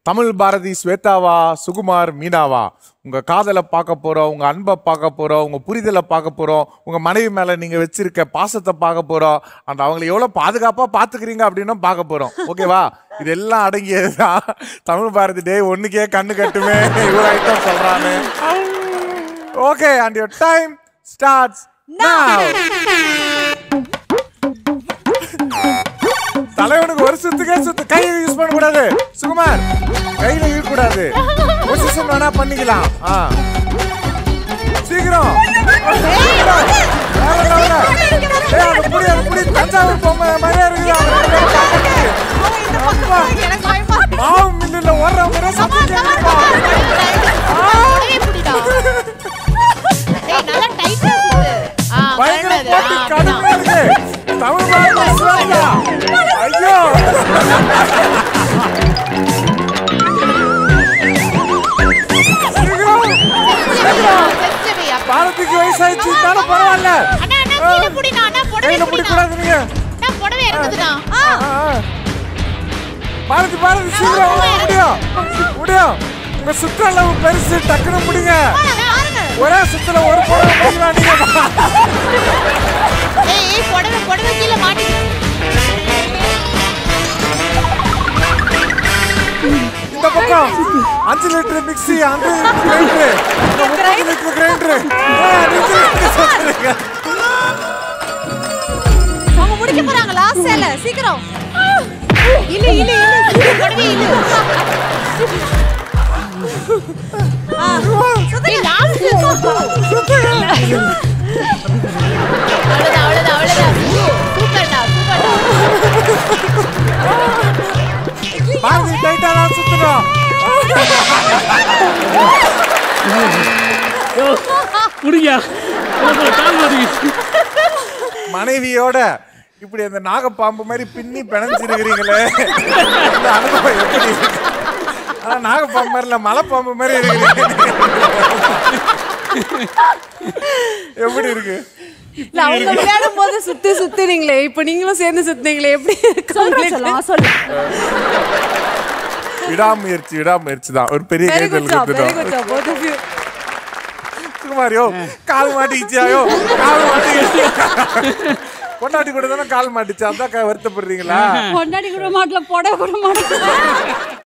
தமிழ் பாரதி ஸ்வேதாவா சுகுமார் மீனாவா உங்க காதலை பார்க்க போறோம் உங்க அன்பை பார்க்க போறோம் உங்க புரிதலை பார்க்க போறோம் உங்க மனைவி மேல நீங்க வச்சிருக்க பாசத்தை பார்க்க போறோம் அந்த அவங்களை எவ்வளவு பாதுகாப்பா பாத்துக்கிறீங்க அப்படின்னு பார்க்க போறோம் ஓகேவா இதெல்லாம் அடங்கியதுதான் தமிழ் பாரதி டே ஒண்ணுக்கே கண்ணு கட்டுமே இவ்வளவு ஐட்டம் சொல்றானு okay and your time starts now தலைவனுக்கு ஒரு சுத்துக்கே சுத்து கையை யூஸ் பண்ண கூடாது சுகுமார் கையில இழுக்க கூடாது பொசிஷன் வேணா பண்ணிக்கலாம் ஆ சீக்கிரம் சீக்கிரம். வேற level. ஏய், அது புடி, அது புடி. தஞ்சாவூர் பொம்மை மாதிரியே இருக்குது. அது ரெண்டு பேரும் பார்க்கறதுக்கு. அப்பா, எனக்கு பயமா இருக்கு. மாவு மில்லுல ஓடுற முறை சத்தம் கேட்குதுப்பா. உடனே பிடிடா. ஏய், நல்லா tight ஆ சுத்து. ஆ, பயங்கர நல்லது. போட்டி ஆ, கடுமையா அப்படிதான். இருக்கு தமிழ் பாரதி ஸ்வேதா. ஐயோ சீக்கிரம் சீக்கிரம் Best way. அப்ப- பாரதிக்கு வயசாயிடுச்சு இருந்தாலும் பரவாயில்ல அண்ணா, அண்ணா, கீழே புடிண்ணா. அண்ணா, புடவை கையில புடிண்ணா. பிடிக்கூடாது நீங்க அண்ணா, புடவை இறங்குதுண்ணா. ஆ, ஆ, ஆ. பாரதி பாரதி சீக்கிரம் ஆமா, முடியும் முடியும் உங்க சுற்றளவு பெருசு டக்குனு முடிங்க அண்ணா, பாருங்க. ஒரே சுத்துல ஒரு புடவை முடிக்கலாம் நீங்க ஏய், ஏய், புடவை, புடவை கீழே மாட்டிக்கிச்சு. இந்த பக்கம் அஞ்சு லிட்டர் மிக்ஸி அஞ்சு லிட்டர் கிரைண்டர் முப்பது லிட்டர் கிரைண்டர் அவங்க முடிக்க போறாங்க லாஸ்ட் சேல சீக்கிரம் இழு, இழு, இழு. புடவை இழு. ஏய், last. அவ்வளவுதான், அவ்வளவுதான், அவ்வளவுதான். சூப்பர்டா, சூப்பர்டா. பாரதி டைட்டா தான் சுத்தணும் குடிங்க கால் மாட்டிக்கிச்சு மனைவியோட இப்படி அந்த நாகப்பாம்பு மாதிரி பின்னி பிணைஞ்சிருக்கிறீங்களே இந்த அனுபவம் எப்படி இருக்கு? ஆனா நாகப்பாம்பு மாதிரி இல்ல மலைப்பாம்பு மாதிரி இருக்கிறீங்க எப்படி இருக்கு இல்ல அவங்க விளையாடும் போது சுத்தி சுத்தினீங்களே இப்ப நீங்களும் சேர்ந்து சுத்தினீங்களே எப்படி இருக்கு உங்களுக்கு? சொல்லு விடாமுயற்சி விடாமுயற்சி தான் ஒரு பெரிய Very good கைதல் job, very good கொடுத்துட்டோம் job, both of you. சுகுமாரியோ கால் மாட்டிக்கிச்சியாயோ கால் மாட்டிக்கிச்சு பொண்டாட்டி கூட தானே கால் மாட்டிச்சு அதான் க- வருத்தப்படுறீங்களா கொண்டாடி கூட மாட்டல போட கூட மாட்டல